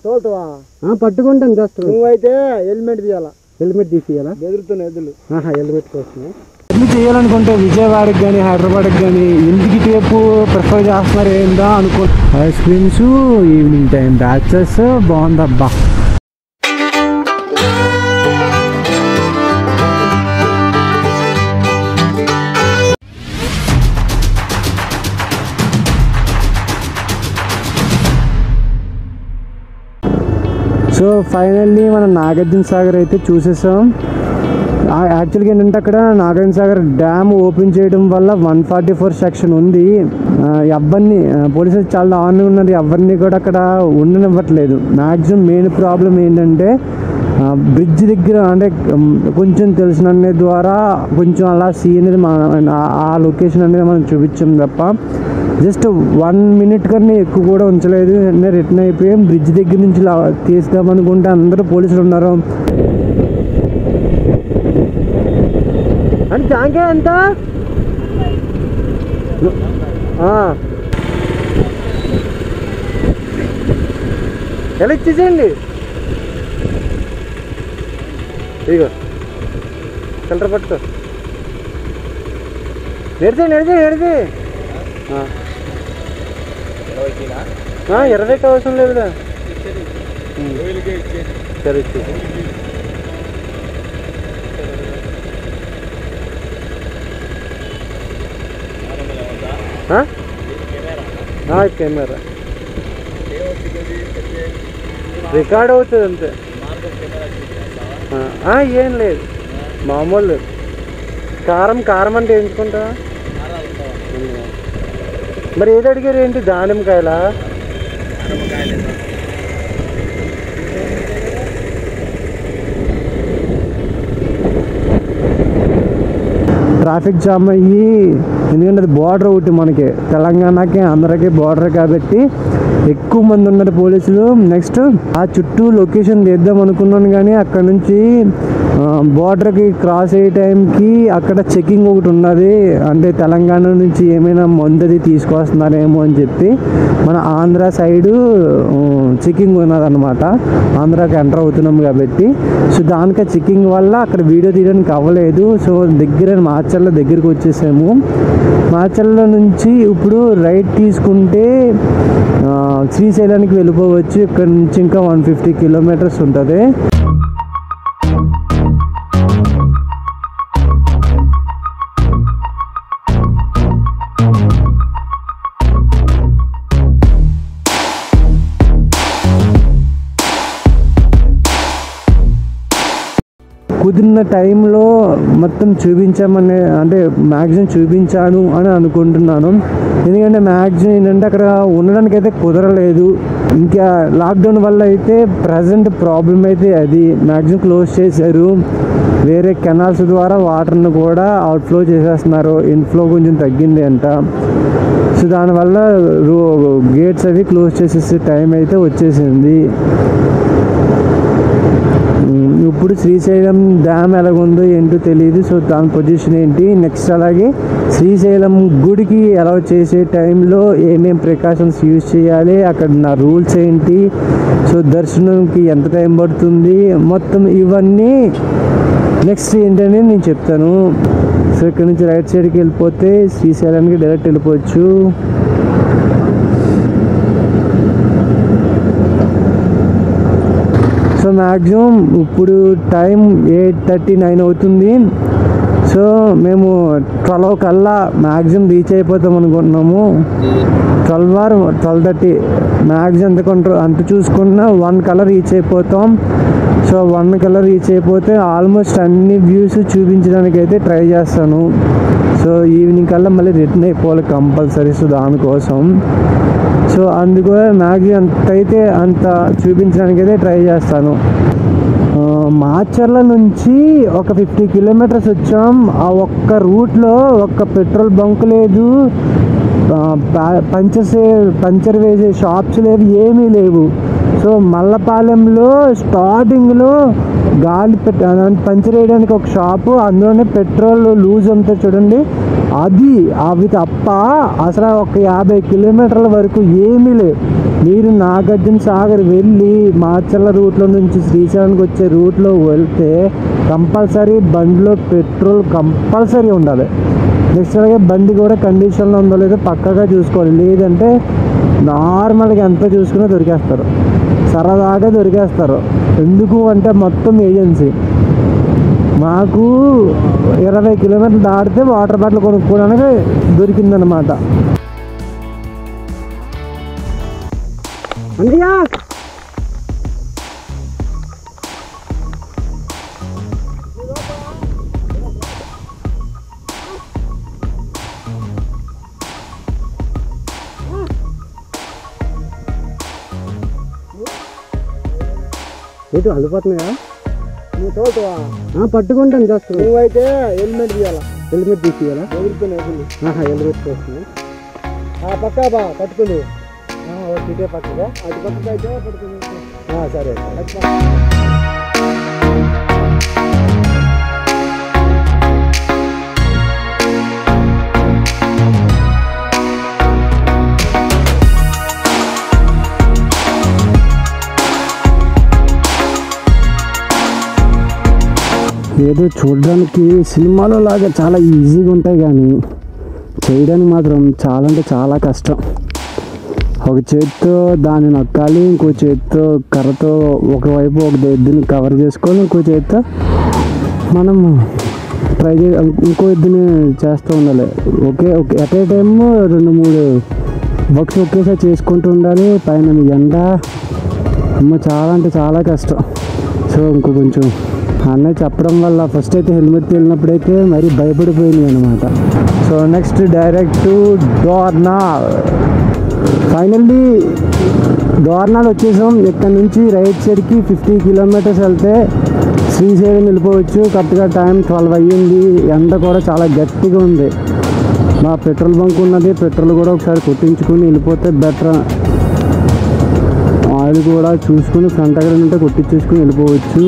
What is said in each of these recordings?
తోలుతావా ఆ, పట్టుకుంటాను జస్ట్ నువ్వైతే హెల్మెట్ తీయాలా హెల్మెట్ తీసియాలా బెదురుతున్న ఎద్దులు ఆహా హెల్మెట్ కోసమే అన్ని చేయాలనుకుంటే విజయవాడకి కానీ హైదరాబాద్కి కానీ ఎందుకు ఇటువైపు ప్రిఫర్ చేస్తున్నారు ఏందా అనుకో ice creams evening time batches బాగుందబ్బా సో ఫైనల్లీ మనం నాగార్జున సాగర్ అయితే చూసేసాం ఆ- యాక్చువల్గా ఏంటంటే అక్కడ నాగార్జున సాగర్ డ్యామ్ ఓపెన్ చేయడం వల్ల వన్ ఫార్టీ ఫోర్ సెక్షన్ ఉంది ఆ, ఎవరిని ఆ, పోలీసులు చాలా దారుణంగా ఉన్నారు ఎవరిని కూడా అక్కడ ఉండనివ్వట్లేదు మ్యాక్సిమం మెయిన్ ప్రాబ్లం ఏంటంటే బ్రిడ్జ్ దగ్గర అంటే ఉమ్, కొంచెం తెలిసిన ద్వారా కొంచెం అలా సీ అనేది మన ఆ- ఆ లొకేషన్ అనేది మనం చూపించాం తప్ప జస్ట్ వన్ మినిట్ కన్నా ఎక్కువ కూడా ఉంచలేదు వెంటనే రిటర్న్ అయిపోయాం బ్రిడ్జ్ దగ్గర నుంచి లా- తీసుకురామనుకుంటే అందరూ పోలీసులు ఉన్నారు అంటే జాంకే ఎంత ఎలా ఇచ్చేసేయండి ఇదిగో కలర్ పట్టుకో నడిచే నడిచే నడిచే ఇరవై అవసరం లేదుగా ఉమ్. సరే ఇచ్చేసి కెమెరా రికార్డ్ అవుతుంది అంతే ఆ, ఆ, ఏం లేదు మామూలు కారం కారం అంటే ఎంచుకుంటా మరి ఏది అడిగారు ఏంటి దానిమ్మకాయలా ట్రాఫిక్ జామ్ అయ్యి ఎందుకంటే అది బార్డర్ ఒకటి మనకి తెలంగాణకి ఆంధ్రాకి బార్డర్ కాబట్టి ఎక్కువ మంది ఉన్నారు పోలీసులు నెక్స్ట్ ఆ చుట్టూ లొకేషన్ తీద్దాం అనుకున్నాను కానీ అక్కడ నుంచి బార్డర్కి క్రాస్ అయ్యే టైంకి అక్కడ చెకింగ్ ఒకటి ఉన్నది అంటే తెలంగాణ నుంచి ఏమైనా మందుది తీసుకొస్తున్నారేమో అని చెప్పి మన ఆంధ్ర సైడు చెకింగ్ ఉన్నదన్నమాట ఆంధ్రాకి ఎంటర్ అవుతున్నాం కాబట్టి సో దానికి చెకింగ్ వల్ల అక్కడ వీడియో తీయడానికి అవ్వలేదు సో దగ్గర మాచర్ల దగ్గరికి వచ్చేసాము మాచర్ల నుంచి ఇప్పుడు రైట్ తీసుకుంటే ఆ, శ్రీశైలానికి వెళ్ళిపోవచ్చు ఇక్కడ నుంచి ఇంకా వన్ ఫిఫ్టీ కిలోమీటర్స్ ఉంటుంది కుదిరిన టైంలో మొత్తం చూపించామని అంటే మ్యాక్సిమం చూపించాను అని అనుకుంటున్నాను ఎందుకంటే మ్యాక్సిమం ఏంటంటే అక్కడ ఉండడానికి అయితే కుదరలేదు ఇంకా లాక్డౌన్ వల్ల అయితే ప్రజెంట్ ప్రాబ్లం అయితే అది మ్యాక్సిమం క్లోజ్ చేశారు వేరే కెనాల్స్ ద్వారా వాటర్ను కూడా అవుట్ఫ్లో చేసేస్తున్నారు ఇన్ఫ్లో కొంచెం తగ్గింది అంట సో దానివల్ల రో గేట్స్ అవి క్లోజ్ చేసేసే టైం అయితే వచ్చేసింది ఉమ్, ఇప్పుడు శ్రీశైలం డ్యామ్ ఎలాగుందో ఏంటో తెలియదు సో దాని పొజిషన్ ఏంటి నెక్స్ట్ అలాగే శ్రీశైలం గుడికి అలౌ చేసే టైంలో ఏమేం ప్రికాషన్స్ యూజ్ చేయాలి అక్కడ నా రూల్స్ ఏంటి సో దర్శనంకి ఎంత టైం పడుతుంది మొత్తం ఇవన్నీ నెక్స్ట్ ఏంటని నేను చెప్తాను సో ఇక్కడ నుంచి రైట్ సైడ్కి వెళ్ళిపోతే శ్రీశైలానికి డైరెక్ట్ వెళ్ళిపోవచ్చు సో మ్యాక్సిమం ఇప్పుడు టైం ఎయిట్ థర్టీ నైన్ అవుతుంది సో మేము ట్వెల్వ్ కల్లా మ్యాక్సిమం రీచ్ అయిపోతాం అనుకుంటున్నాము twelve or twelve thirty maximum ఎంత కొంటారు అంత చూసుకున్నా వన్ కలర్ రీచ్ అయిపోతాం సో వన్ కలర్ రీచ్ అయిపోతే ఆల్మోస్ట్ అన్ని వ్యూస్ చూపించడానికి అయితే ట్రై చేస్తాను సో ఈవినింగ్ కల్లా మళ్ళీ రిటర్న్ అయిపోవాలి కంపల్సరీ సో దానికోసం సో అందుకు మ్యాక్సిమం ఎంత అయితే అంత చూపించడానికి అయితే ట్రై చేస్తాను ఆ, మాచర్ల నుంచి ఒక ఫిఫ్టీ కిలోమీటర్స్ వచ్చాం ఆ ఒక్క రూట్లో ఒక్క పెట్రోల్ బంక్ లేదు ఆ, ప- పంచర్ సే- పంచర్ వేసే షాప్స్ లేవు ఏమీ లేవు సో మల్లపాలెంలో స్టార్టింగ్లో గాలి పెట్ పంచర్ వేయడానికి ఒక షాపు అందులోనే పెట్రోల్ లూజ్ ఉంటుంది చూడండి అది అవి తప్ప అసలు ఒక యాభై కిలోమీటర్ల వరకు ఏమీ లేవు మీరు నాగార్జున సాగర్ వెళ్ళి మాచర్ల రూట్లో నుంచి శ్రీశైలానికి వచ్చే రూట్లో వెళ్తే కంపల్సరీ బండిలో పెట్రోల్ కంపల్సరీ ఉండాలి నెక్స్ట్ అలాగే బండి కూడా కండిషన్లో ఉందో లేదో పక్కగా చూసుకోవాలి లేదంటే నార్మల్గా ఎంత చూసుకున్నా దొరికేస్తారు సరదాగా దొరికేస్తారు ఎందుకు అంటే మొత్తం ఏజెన్సీ మాకు ఇరవై కిలోమీటర్లు దాటితే వాటర్ బాటిల్ కొనుక్కోవడానికి దొరికిందనమాట అందుయా ఎటు అల్లిపోతున్నాయా నువ్వు తోటవా పట్టుకుంటాను జస్ట్ నువ్వైతే హెల్మెట్ తీయాలా హెల్మెట్ తీసేయాలా ఎదుర్కొని వదిలి ఆహా హెల్మెట్ వస్తున్నాయి ఆ పక్క బా పట్టుకుంది ఇదే పక్కగా అటు పక్కకి అయితే పట్టుకుంది సరే ఏదో చూడడానికి సినిమాలో లాగా చాలా ఈజీగా ఉంటాయి కానీ చేయడానికి మాత్రం చాలా అంటే చాలా కష్టం ఒక చేతితో దాన్ని నొక్కాలి ఇంకో చేతితో కర్రతో ఒకవైపు ఒక ఎద్దుని కవర్ చేసుకోవాలి ఇంకో చేతితో మనం ట్రై చే ఇంకో ఎద్దుని చేస్తూ ఉండాలి okay okay at a time రెండు మూడు వర్క్స్ ఒకేసారి చేసుకుంటూ ఉండాలి పైన ఎండ అమ్మ చాలా అంటే చాలా కష్టం సో ఇంకో కొంచెం అన్నయ్య చెప్పడం వల్ల ఫస్ట్ అయితే హెల్మెట్ వెళ్ళినప్పుడైతే మరీ భయపడిపోయింది అనమాట సో నెక్స్ట్ డైరెక్ట్ డోర్నా ఫైనల్లీ డోర్నాల్ వచ్చేసాం ఇక్కడ నుంచి రైట్ సైడ్కి ఫిఫ్టీ కిలోమీటర్స్ వెళ్తే శ్రీశైలం వెళ్ళిపోవచ్చు కరెక్ట్గా టైం ట్వెల్వ్ అయ్యింది ఎండ కూడా చాలా గట్టిగా ఉంది మా పెట్రోల్ బంక్ ఉన్నది పెట్రోల్ కూడా ఒకసారి కొట్టించుకుని వెళ్ళిపోతే బెటర్ ఆయిల్ కూడా చూసుకుని ఫ్రంట్ దగ్గర ఉంటే కొట్టించేసుకుని వెళ్ళిపోవచ్చు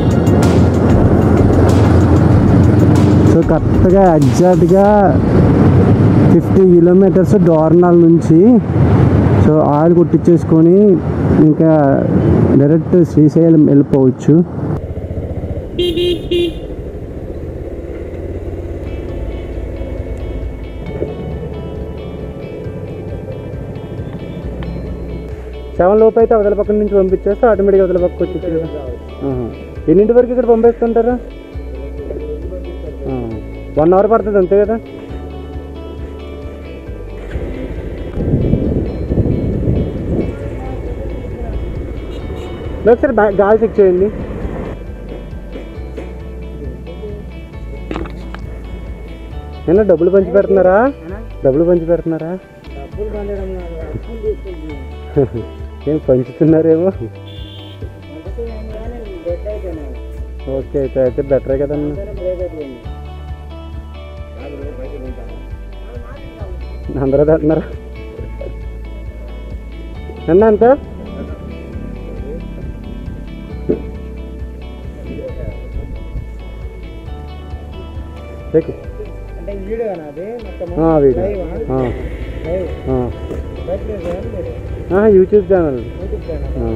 సో కరెక్ట్గా ఎగ్జాక్ట్గా ఫిఫ్టీ కిలోమీటర్స్ డోర్నాల్ నుంచి సో ఆయిల్ కొట్టించేసుకొని ఇంకా డైరెక్ట్ శ్రీశైలం వెళ్ళిపోవచ్చు సెవెన్ లోపు అయితే అవతల పక్క నుంచి పంపించేస్తే ఆటోమేటిక్గా అవతల పక్క వచ్చేది ఎన్నింటి వరకు ఇక్కడ పంపిస్తుంటారా వన్ అవర్ పడుతుంది అంతే కదా ఒకసారి బ్యా- గాలి చెక్ చేయండి ఏమన్నా డబ్బులు పంచి పెడుతున్నారా డబ్బులు పంచి పెడుతున్నారా డబ్బులు పండడం కాదు, అప్పులు తీసుకుంది. ఏం పంచుతున్నారేమో అందుకే ఏం కానీ డెడ్ అయిపోయినాను. ఓకే అయితే అయితే బెటరే కదన్నా అందుకనే బ్రేక్ అయిపోయింది. కాదు, రేపు పైసలు ఉంటాను. అందరూ అంటున్నారా అన్న అంత ఎక్కు. అంటే వీడియో నాది మొత్తము ఆ, వీడియో లైవ్ ఆ, లైవ్ ఆ. బయట లేదు, ఏం లేదు. ఆ, యూట్యూబ్ ఛానల్ యూట్యూబ్ ఛానల్ ఆ.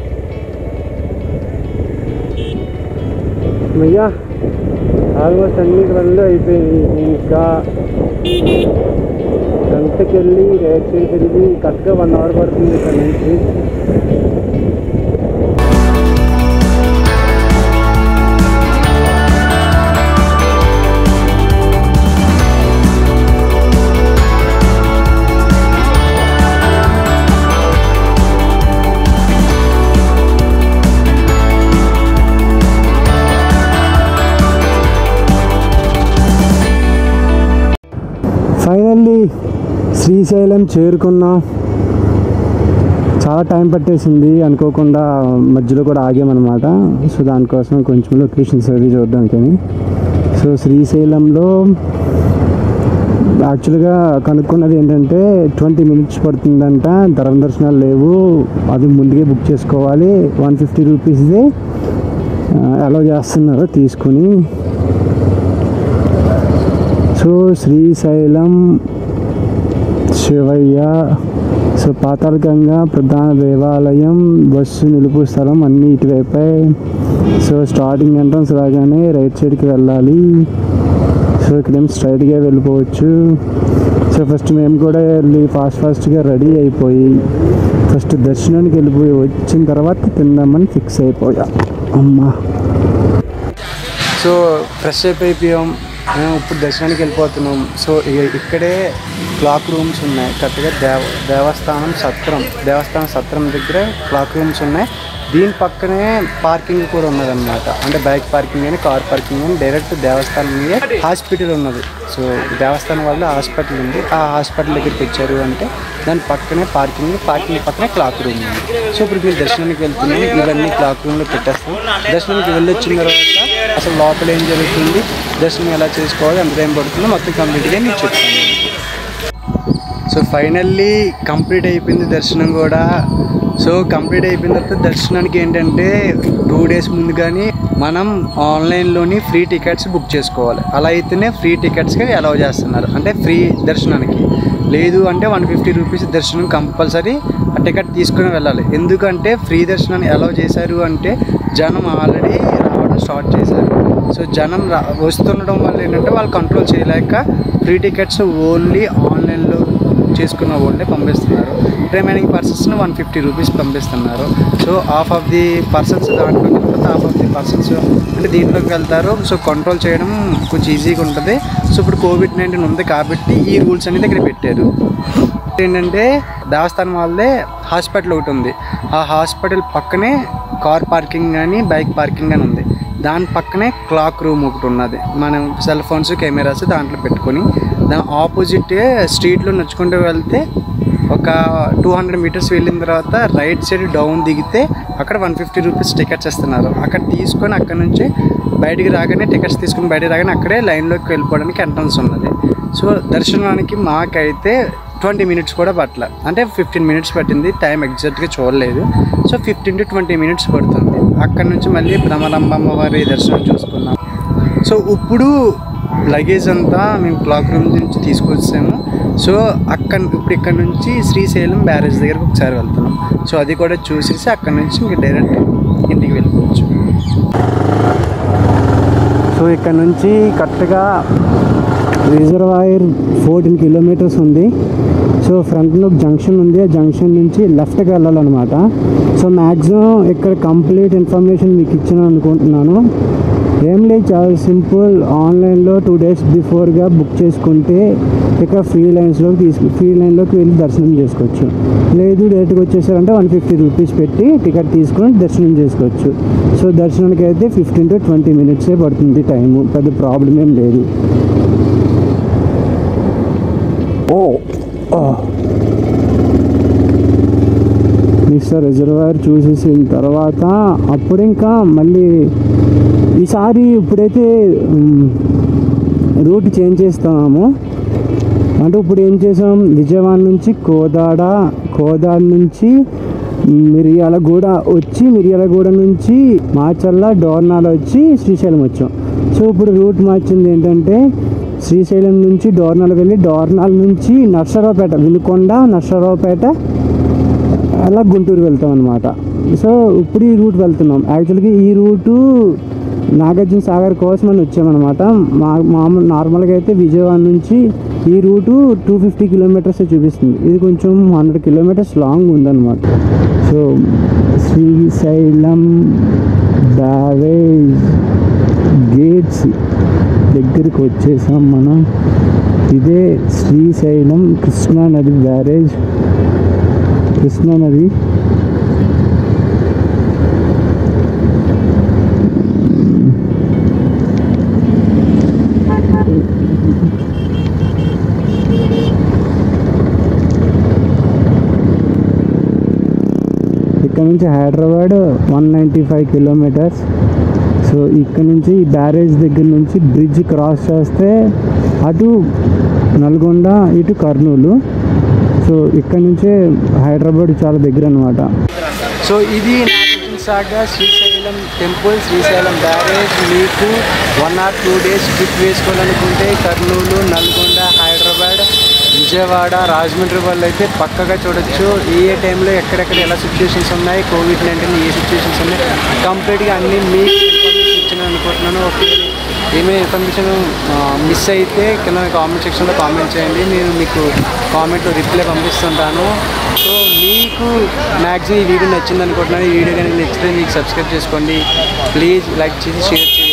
అయ్యా ఆల్మోస్ట్ అన్ని పనులు అయిపోయినాయి ఇంకా గంటకి వెళ్ళి రేట్ సైడ్ వెళ్ళి కరెక్ట్గా వన్ అవర్ పడుతుంది ఇక్కడ నుంచి ఫైనల్లీ శ్రీశైలం చేరుకున్నాం చాలా టైం పట్టేసింది అనుకోకుండా మధ్యలో కూడా ఆగామన్నమాట సో దానికోసం కొంచెం లొకేషన్స్ అవి చూద్దాం కానీ సో శ్రీశైలంలో యాక్చువల్గా కనుక్కున్నది ఏంటంటే ట్వంటీ మినిట్స్ పడుతుందంట ధర్మ దర్శనాలు లేవు అది ముందుగే బుక్ చేసుకోవాలి వన్ ఫిఫ్టీ రూపీస్ది అలౌ చేస్తున్నారు తీసుకుని సో శ్రీశైలం శివయ్య సో పాతాళగంగా ప్రధాన దేవాలయం బస్సు నిలుపు స్థలం అన్నీ ఇటువైపే సో స్టార్టింగ్ ఎంట్రన్స్ రాగానే రైట్ సైడ్కి వెళ్ళాలి సో ఇక్కడేం స్ట్రైట్గా వెళ్ళిపోవచ్చు సో ఫస్ట్ మేము కూడా వెళ్ళి ఫాస్ట్ ఫాస్ట్గా రెడీ అయిపోయి ఫస్ట్ దర్శనానికి వెళ్ళిపోయి వచ్చిన తర్వాత తిందామని ఫిక్స్ అయిపోయా అమ్మా సో ఫ్రెష్ అప్ అయిపోయాం మేము ఇప్పుడు దర్శనానికి వెళ్ళిపోతున్నాం సో ఇ- ఇక్కడే క్లాక్ రూమ్స్ ఉన్నాయి కరెక్ట్గా దేవ దేవస్థానం సత్రం దేవస్థానం సత్రం దగ్గర క్లాక్ రూమ్స్ ఉన్నాయి దీని పక్కనే పార్కింగ్ కూడా ఉన్నదన్నమాట అంటే బైక్ పార్కింగ్ అని కార్ పార్కింగ్ అని డైరెక్ట్ దేవస్థానం మీద హాస్పిటల్ ఉన్నది సో దేవస్థానం వల్ల హాస్పిటల్ ఉంది ఆ హాస్పిటల్ దగ్గరికి వచ్చారు అంటే దాని పక్కనే పార్కింగ్ పార్కింగ్ పక్కనే క్లాక్ రూమ్ ఉంది సో ఇప్పుడు మీరు దర్శనానికి వెళ్తున్నాం ఇవన్నీ క్లాక్ రూమ్లో పెట్టేస్తాం దర్శనానికి వెళ్ళొచ్చిన తర్వాత అసలు లోపల ఏం జరుగుతుంది దర్శనం ఎలా చేసుకోవాలి ఎంత టైం పడుతుందో మొత్తం కంప్లీట్గా మీకు చెప్తాను సో ఫైనల్లీ కంప్లీట్ అయిపోయింది దర్శనం కూడా సో కంప్లీట్ అయిపోయిన తర్వాత దర్శనానికి ఏంటంటే టూ డేస్ ముందు కానీ మనం ఆన్లైన్లోని ఫ్రీ టికెట్స్ బుక్ చేసుకోవాలి అలా అయితేనే ఫ్రీ టికెట్స్కి అలౌ చేస్తున్నారు అంటే ఫ్రీ దర్శనానికి లేదు అంటే వన్ ఫిఫ్టీ రూపీస్ దర్శనం కంపల్సరీ ఆ టికెట్ తీసుకుని వెళ్ళాలి ఎందుకంటే ఫ్రీ దర్శనాన్ని అలౌ చేశారు అంటే జనం ఆల్రెడీ రావడం స్టార్ట్ చేశారు సో జనం రా వస్తుండడం వల్ల ఏంటంటే వాళ్ళు కంట్రోల్ చేయలేక ఫ్రీ టికెట్స్ ఓన్లీ ఆన్లైన్లో చేసుకున్న వాళ్ళే పంపిస్తున్నారు రిమైనింగ్ పర్సన్స్ని వన్ ఫిఫ్టీ రూపీస్ పంపిస్తున్నారు so half of the persons దాంట్లోకి వెళ్ళిపోతే హాఫ్ ఆఫ్ ది పర్సన్స్ అంటే దీంట్లోకి వెళ్తారు సో కంట్రోల్ చేయడం కొంచెం ఈజీగా ఉంటుంది సో ఇప్పుడు కోవిడ్ నైన్టీన్ ఉంది కాబట్టి ఈ రూల్స్ అనేది ఇక్కడ పెట్టారు ఏంటంటే దేవస్థానం వాళ్ళే హాస్పిటల్ ఒకటి ఉంది ఆ హాస్పిటల్ పక్కనే కార్ పార్కింగ్ కానీ బైక్ పార్కింగ్ అని ఉంది దాని పక్కనే క్లాక్ రూమ్ ఒకటి ఉన్నది మనం సెల్ ఫోన్స్ కెమెరాస్ దాంట్లో పెట్టుకొని దాని ఆపోజిట్ స్ట్రీట్లో నడుచుకుంటూ వెళ్తే ఒక టూ హండ్రెడ్ మీటర్స్ వెళ్ళిన తర్వాత రైట్ సైడ్ డౌన్ దిగితే అక్కడ వన్ ఫిఫ్టీ రూపీస్ టికెట్స్ ఇస్తున్నారు అక్కడ తీసుకొని అక్కడ నుంచి బయటికి రాగానే టికెట్స్ తీసుకుని బయటికి రాగానే అక్కడే లైన్లోకి వెళ్ళిపోవడానికి ఎంట్రన్స్ ఉన్నది సో దర్శనానికి మాకైతే ట్వంటీ మినిట్స్ కూడా పట్ల అంటే ఫిఫ్టీన్ మినిట్స్ పట్టింది టైం ఎగ్జాక్ట్గా చూడలేదు so fifteen to twenty minutes పడుతుంది అక్కడ నుంచి మళ్ళీ భ్రమరంభమ్మ వారి దర్శనం చూసుకున్నాం సో ఇప్పుడు లగేజ్ అంతా మేము క్లాక్ రూమ్ నుంచి తీసుకొచ్చాము సో అక్కడ ఇప్పుడు ఇక్కడ నుంచి శ్రీశైలం బ్యారేజ్ దగ్గరకు ఒకసారి వెళ్తున్నాం సో అది కూడా చూసేసి అక్కడ నుంచి ఇంకా డైరెక్ట్ ఇంటికి వెళ్ళిపోవచ్చు సో ఇక్కడ నుంచి కరెక్ట్గా రిజర్వాయర్ ఫోర్టీన్ కిలోమీటర్స్ ఉంది సో ఫ్రంట్లో ఒక జంక్షన్ ఉంది ఆ జంక్షన్ నుంచి లెఫ్ట్కి వెళ్ళాలన్నమాట సో మ్యాక్సిమం ఇక్కడ కంప్లీట్ ఇన్ఫర్మేషన్ మీకు ఇచ్చిన అనుకుంటున్నాను ఏం లేదు చాలా సింపుల్ ఆన్లైన్లో టూ డేస్ బిఫోర్గా బుక్ చేసుకుంటే ఇక్కడ ఫ్రీ లైన్స్లోకి తీసుకు ఫ్రీ లైన్లోకి వెళ్ళి దర్శనం చేసుకోవచ్చు లేదు డైరెక్ట్గా వచ్చేసారంటే వన్ ఫిఫ్టీ రూపీస్ పెట్టి టికెట్ తీసుకొని దర్శనం చేసుకోవచ్చు సో దర్శనానికి అయితే ఫిఫ్టీన్ టు ట్వంటీ మినిట్సే పడుతుంది టైము పెద్ద ప్రాబ్లం ఏం లేదు ఓ మిస్టర్ రిజర్వాయర్ చూసేసిన తర్వాత అప్పుడు ఇంకా మళ్ళీ ఈసారి ఇప్పుడైతే రూట్ చేంజ్ చేస్తున్నాము అంటే ఇప్పుడు ఏం చేసాం విజయవాడ నుంచి కోదాడ కోదాడ నుంచి మిరియాలగూడ వచ్చి మిరియాలగూడ నుంచి మాచల్ల డోర్నాల వచ్చి శ్రీశైలం వచ్చాం సో ఇప్పుడు రూట్ మార్చింది ఏంటంటే శ్రీశైలం నుంచి డోర్నాల వెళ్ళి డోర్నాల నుంచి నర్సరావుపేట వినుకొండ నర్సరావుపేట అలా గుంటూరు వెళ్తాం అనమాట సో ఇప్పుడు ఈ రూట్ వెళ్తున్నాం యాక్చువల్గా ఈ రూటు నాగార్జున సాగర్ కోసం అని వచ్చామన్నమాట మా మామూలు నార్మల్గా అయితే విజయవాడ నుంచి ఈ రూటు టూ ఫిఫ్టీ కిలోమీటర్స్ చూపిస్తుంది ఇది కొంచెం హండ్రెడ్ కిలోమీటర్స్ లాంగ్ ఉందన్నమాట సో శ్రీశైలం బ్యారేజ్ గేట్స్ దగ్గరికి వచ్చేసాం మనం ఇదే శ్రీశైలం కృష్ణా నది బ్యారేజ్ కృష్ణా నది ఇక్కడ నుంచి Hyderabad one ninety five kilometres so ఇక్కడ నుంచి ఈ బ్యారేజ్ దగ్గర నుంచి బ్రిడ్జ్ క్రాస్ చేస్తే అటు నల్గొండ ఇటు కర్నూలు సో ఇక్కడ నుంచే హైదరాబాద్ చాలా దగ్గర అనమాట సో ఇది నాగార్జున సాగర్ శ్రీశైలం టెంపుల్ శ్రీశైలం బ్యారేజ్ మీకు one or two days trip వేసుకోవాలనుకుంటే కర్నూలు నల్గొండ హైదరాబాద్ విజయవాడ రాజమండ్రి వాళ్ళు అయితే పక్కగా చూడొచ్చు ఏ ఏ టైంలో ఎక్కడెక్కడ ఎలా సిచ్యువేషన్స్ ఉన్నాయి కోవిడ్ నైన్టీన్ ఏ సిచ్యువేషన్స్ ఉన్నాయి కంప్లీట్గా అన్నీ మీకు ఇన్ఫర్మేషన్ ఇచ్చిన అనుకుంటున్నాను ఓకే ఏమైనా ఇన్ఫర్మేషన్ మిస్ అయితే కింద కామెంట్ సెక్షన్లో కామెంట్ చేయండి నేను మీకు కామెంట్లో రిప్లై పంపిస్తుంటాను సో మీకు మ్యాక్సిమం ఈ వీడియో నచ్చింది అనుకుంటున్నాను ఈ వీడియో కనుక నచ్చితే మీకు సబ్స్క్రైబ్ చేసుకోండి ప్లీజ్ లైక్ చేసి షేర్ చేయండి